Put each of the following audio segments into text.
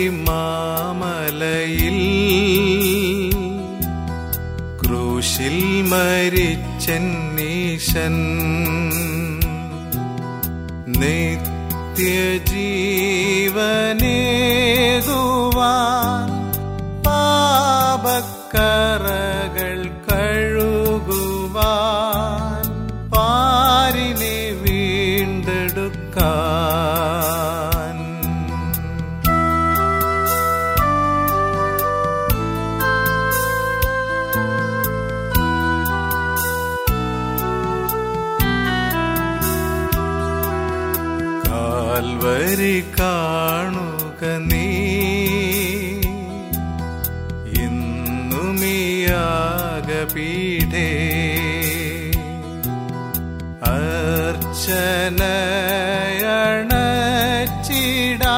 മാമലയിൽ ക്രൂശിൽ മരിച്ചന്നീശൻ നിത്യജീവനേകുവാൻ പാപക്കറകൾ കഴുകുവാൻ പാരിനെ വീണ്ടെടുക്കാൻ കാൽവരി കാണുക നീ ഇന്നുമിയാകപീഠേ അർച്ചനയണച്ചിടാ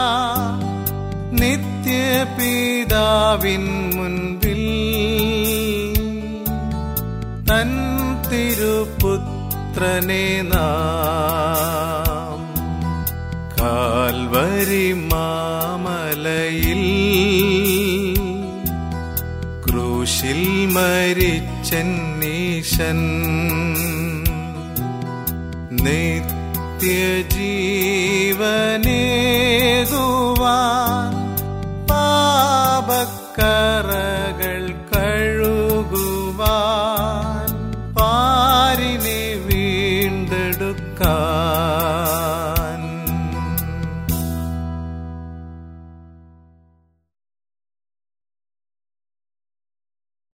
നിത്യപിതാവിൻ മുൻപിൽ തൻ തിരുപുത്രനെ നാം കാൽവരി മാമലയിൽ ക്രൂശിൽ മരിച്ചന്നീശൻ നിത്യജീവനേകുവാൻ പാപക്കറ